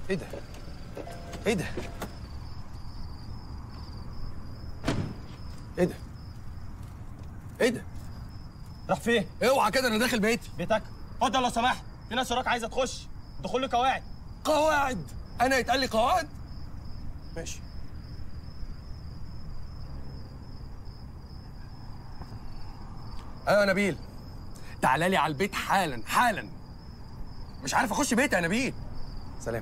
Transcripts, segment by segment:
ايه ده؟ ايه ده؟ ايه ده؟ ايه ده؟ راح فين؟ اوعى كده انا داخل بيتي بيتك اتفضل لو سمحت في ناس وراك عايزه تخش دخول له قواعد قواعد انا يتقال لي قواعد ماشي ايوه يا نبيل تعالى لي على البيت حالا حالا مش عارف اخش بيتي يا نبيل سلام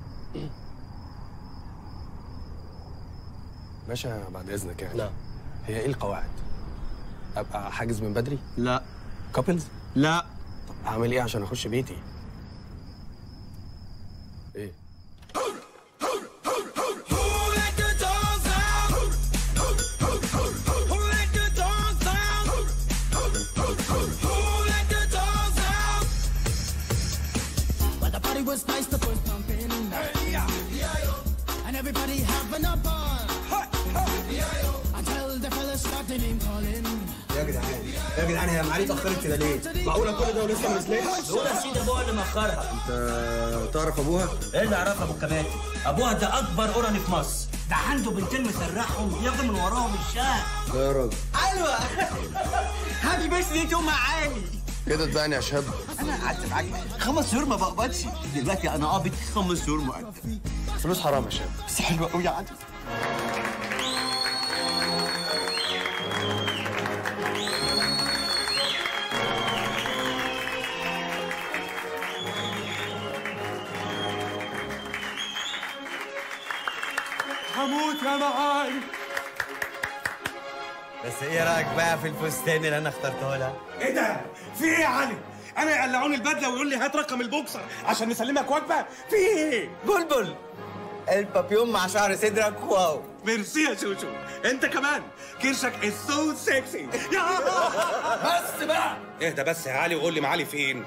باشا بعد اذنك يعني لا هي ايه القواعد ابقى حاجز من بدري لا كابلز لا طب اعمل ايه عشان اخش بيتي ايه But the party was nice, the first pumping. And everybody having a ball. Until the fellas start the name calling. يا جدعان يا جدعان هي معالي اتاخرت كده ليه؟ معقوله كل ده ولسه ما نزلتش؟ دول يا سيدي ابوها اللي مأخرها انت تعرف ابوها؟ ايه اللي يعرفها ابو الكباتن ابوها ده اكبر اوراني في مصر ده عنده بنتين مسرحهم ياخدوا من وراهم الشهر لا يا راجل ايوه هابي بيرث دي تو معالي كده تبان يا شهاب انا قعدت معاك خمس شهور ما بقبضش دلوقتي انا قابض خمس شهور مقدم فلوس حرام يا شهاب بس حلوه قوي يا علي هموت يا معالي بس ايه رايك بقى في الفستان اللي انا اخترته لها؟ ايه ده؟ في ايه يا علي؟ انا يقلعوني البدله ويقول لي هات رقم البوكسر عشان نسلمك وجبه؟ في ايه؟ بلبل البابيون مع شعر صدرك واو ميرسي يا شوشو انت كمان كرشك از سو سكسي بس بقى اهدى بس يا علي وقول لي معالي فين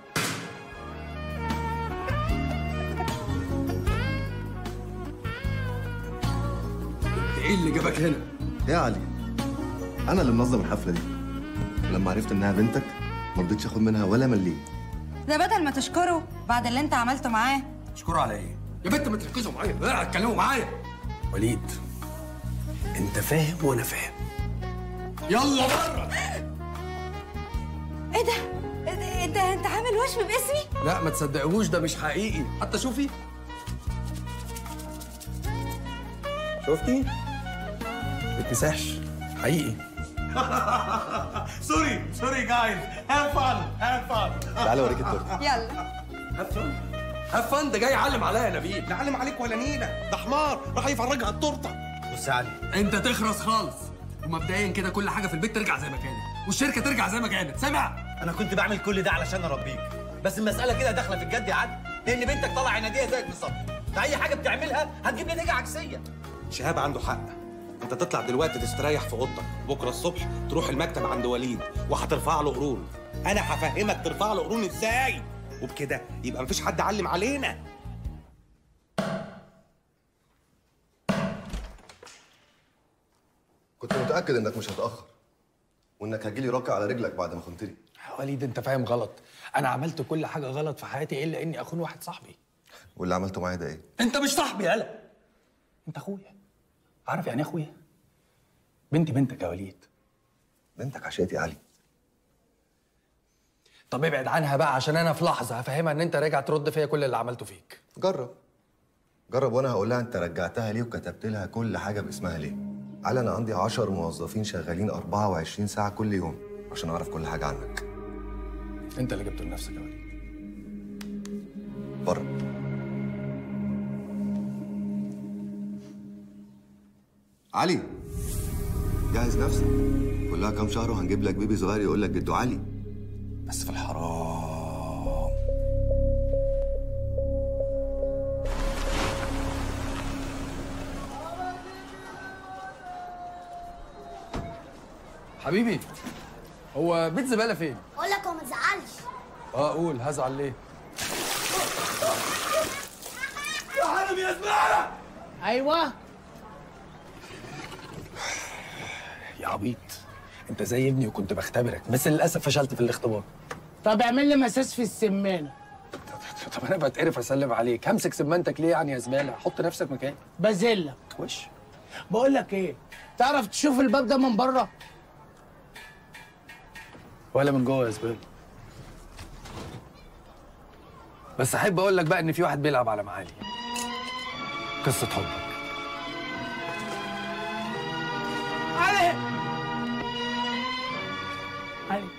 ايه اللي جابك هنا يا علي انا اللي منظم الحفله دي ولما عرفت انها بنتك ما رضيتش اخد منها ولا مليم ده بدل ما تشكره بعد اللي انت عملته معاه اشكره على ايه يا بنت ما تركزوا معايا لا اتكلموا معايا وليد انت فاهم وانا فاهم يلا بره ايه ده؟ إيه ده؟ انت انت عامل وشم باسمي؟ لا ما تصدقوش ده مش حقيقي حتى شوفي شفتي ما تمسحش حقيقي سوري سوري جايز هاف فان هاف فان تعالى اوريك التورته يلا هفن هفن ده جاي يعلم عليا يا نبيل لا علم عليك ولا نيله ده حمار راح يفرجها التورته بص يا علي انت تخرس خالص ومبدئيا كده كل حاجه في البيت ترجع زي ما كانت والشركه ترجع زي ما كانت سامع انا كنت بعمل كل ده علشان اربيك بس المساله كده داخله في الجد يا علي لان بنتك طالعه عناديه زيك بالظبط فاي حاجه بتعملها هتجيب نتيجه عكسيه شهاب عنده حق انت تطلع دلوقتي تستريح في اوضتك بكره الصبح تروح المكتب عند وليد وهترفع له قرون انا هفهمك ترفع له قرون ازاي وبكده يبقى مفيش حد علم علينا كنت متاكد انك مش هتاخر وانك هتجيلي راكع على رجلك بعد ما خنتني وليد انت فاهم غلط انا عملت كل حاجه غلط في حياتي الا اني اخون واحد صاحبي واللي عملته معايا ده ايه انت مش صاحبي يالا انت اخويا عارف يعني ايه اخويا بنتي بنتك يا وليد بنتك عشيتي يا علي طب ابعد عنها بقى عشان انا في لحظه هفهمها ان انت راجع ترد فيا كل اللي عملته فيك جرب جرب وانا هقول لها انت رجعتها ليه وكتبت لها كل حاجه باسمها ليه علي انا عندي 10 موظفين شغالين 24 ساعه كل يوم عشان اعرف كل حاجه عنك انت اللي جبته لنفسك يا وليد بره علي جهز نفسك كلها كام شهر وهنجيب لك بيبي صغير يقول لك جدو علي بس في الحرام حبيبي هو بيت زباله فين؟ اقول لك هو ما تزعلش اه قول هزعل ليه؟ ايوه يا عبيط انت زي ابني وكنت بختبرك بس للاسف فشلت في الاختبار طب اعمل لي مساج في السمانه طب انا بتقرف اسلم عليك همسك سمانتك ليه يعني يا زباله حط نفسك مكاني بذلك وش بقول لك ايه تعرف تشوف الباب ده من بره ولا من جوه يا زباله بس احب اقول لك بقى ان في واحد بيلعب على معالي قصه حبك علي علي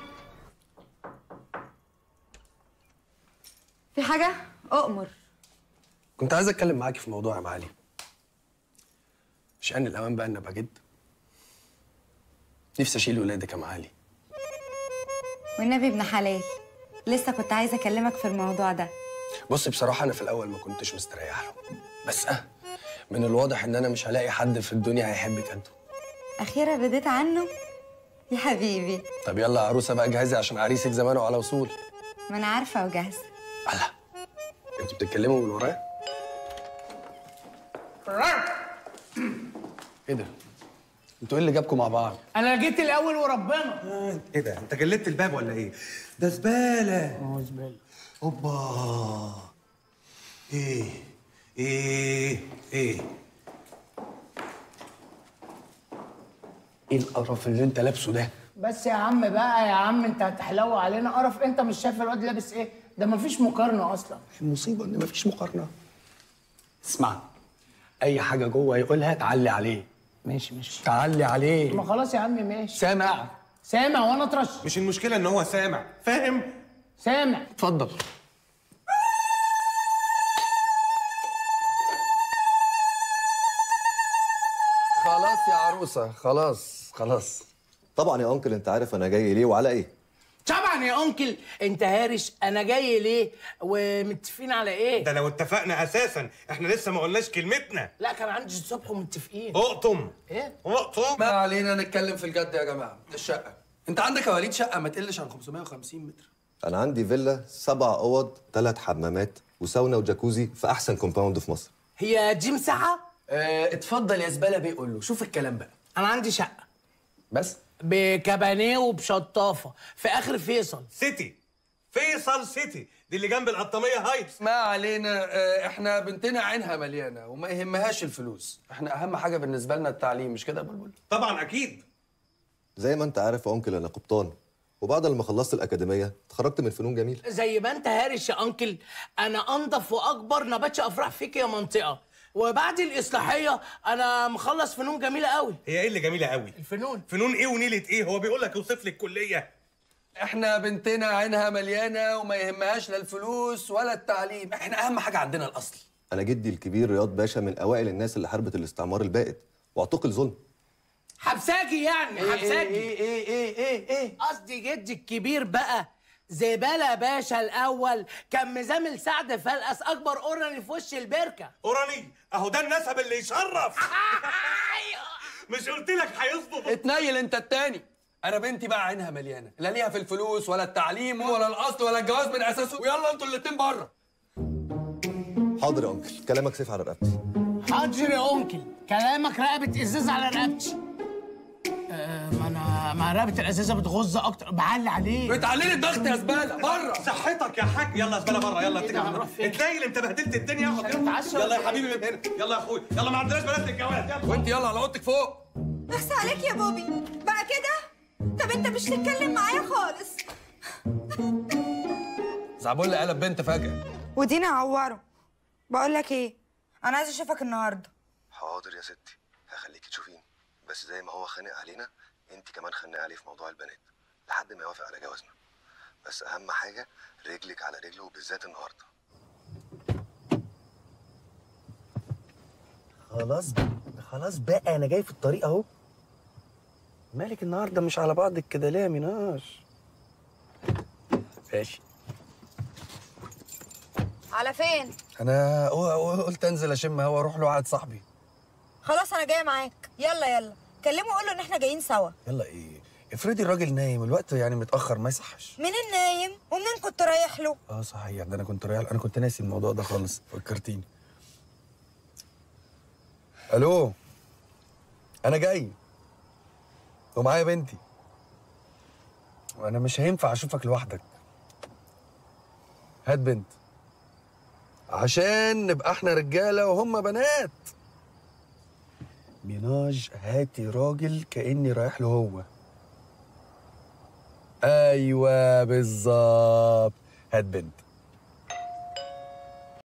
في حاجة؟ أؤمر كنت عايز اتكلم معاكي في موضوع يا معالي مش ان الاوان بقى ان ابقى جد نفسي اشيل ولادك يا معالي والنبي ابن حلال لسه كنت عايزة أكلمك في الموضوع ده بص بصراحه انا في الاول ما كنتش مستريح له بس اه من الواضح ان انا مش هلاقي حد في الدنيا هيحبك انتوا أخيرا رديت عنه يا حبيبي طب يلا يا عروسه بقى جهزي عشان عريسك زمانه على وصول ما أنا عارفة وجاهزة الله انتوا بتتكلموا من ورايا ايه ده انتوا ايه اللي جابكم مع بعض انا جيت الاول وربنا ايه ده انت جلدت الباب ولا ايه ده زباله اه زباله اوبا ايه ايه ايه ايه القرف اللي انت لابسه ده بس يا عم بقى يا عم انت هتحلو علينا قرف انت مش شايف الواد لابس ايه ده مفيش مقارنه اصلا المصيبه ان مفيش مقارنه اسمع اي حاجه جوه يقولها تعلي عليه ماشي ماشي تعلي عليه ما خلاص يا عم ماشي سامع سامع وانا اطرش مش المشكله ان هو سامع فاهم سامع اتفضل خلاص يا عروسه خلاص خلاص طبعا يا انكل انت عارف انا جاي ليه وعلى ايه طبعا يا انكل انت هارش انا جاي ليه ومتفقين على ايه ده لو اتفقنا اساسا احنا لسه ما قلناش كلمتنا لا كان عندي الصبح ومتفقين اقطم ايه اقطم ما علينا نتكلم في الجد يا جماعه الشقه انت عندك يا وليد شقه ما تقلش عن 550 متر انا عندي فيلا سبع اوض ثلاث حمامات وساونا وجاكوزي في احسن كومباوند في مصر هي دي مساحه اه اتفضل يا زباله بيقول له شوف الكلام بقى انا عندي شقه بس بكبانيه وبشطافه في اخر فيصل سيتي فيصل سيتي دي اللي جنب القطاميه هايتس ما علينا اه احنا بنتنا عينها مليانه وما يهمهاش الفلوس احنا اهم حاجه بالنسبه لنا التعليم مش كده يا بلبل طبعا اكيد زي ما انت عارف يا انكل انا قبطان وبعد لما خلصت الاكاديميه اتخرجت من فنون جميله زي ما انت هارش يا انكل انا انضف واكبر نباتش افراح فيك يا منطقه وبعد الاصلاحيه انا مخلص فنون جميله قوي هي ايه اللي جميله قوي الفنون فنون ايه ونيله ايه هو بيقول لك اوصف لي الكليه احنا بنتنا عينها مليانه وما يهمهاش لا الفلوس ولا التعليم احنا اهم حاجه عندنا الاصل انا جدي الكبير رياض باشا من اوائل الناس اللي حاربت الاستعمار البائد واعتقل ظلم حبساجي يعني حبساجي ايه ايه ايه ايه ايه قصدي جدي الكبير بقى زبالة باشا الأول كان مزامل سعد فلقس أكبر أوراني في وش البركة اوراني اهو ده النسب اللي يشرف مش قلت لك هيظبط اتنيل انت التاني انا بنتي بقى عينها مليانه لا ليها في الفلوس ولا التعليم ولا الاصل ولا الجواز من اساسه ويلا انتوا الاتنين بره حاضر يا انكل كلامك سيف على رقبتي حاضر يا أنكل كلامك رقبة إزاز على رقبتي آه ما أنا ما رقبة الإزازة بتغز أكتر بعلي عليه بتعليلي الضغط يا زباله بره صحتك يا حاج يلا يا زباله بره يلا إيه ده، هنروح فين؟ اتنيل انت بهدلت الدنيا اقعد عشان نتعشى يلا ولا يا حبيبي من هنا يلا يا اخويا يلا ما عندناش بنات للجواز يلا وانت يلا على اوضتك فوق بس عليك يا بوبي بقى كده طب انت مش تتكلم معايا خالص زعبول قلب بنت فجاه ودينا عوره بقول لك ايه انا عايزه اشوفك النهارده حاضر يا ستي هخليكي تشوفيني بس زي ما هو خانق علينا انت كمان خانقه عليه في موضوع البنات لحد ما يوافق على جوازنا بس اهم حاجه رجلك على رجله وبالذات النهارده خلاص خلاص بقى انا جاي في الطريق اهو مالك النهارده مش على بعضك كده ليه يا ميناش ماشي على فين انا قلت انزل اشم هوا اروح له واحد صاحبي خلاص انا جايه معاك يلا يلا كلمه وقول له ان احنا جايين سوا يلا ايه افرضي الراجل نايم الوقت يعني متاخر ما يصحش منين نايم ومنين كنت رايح له اه صحيح ده انا كنت رايح انا كنت ناسي الموضوع ده خالص فكرتيني الو انا جاي ومعايا بنتي وانا مش هينفع اشوفك لوحدك هات بنت عشان نبقى احنا رجاله وهم بنات ميناج هاتي راجل كاني رايح له هو ايوه بالظبط هات بنت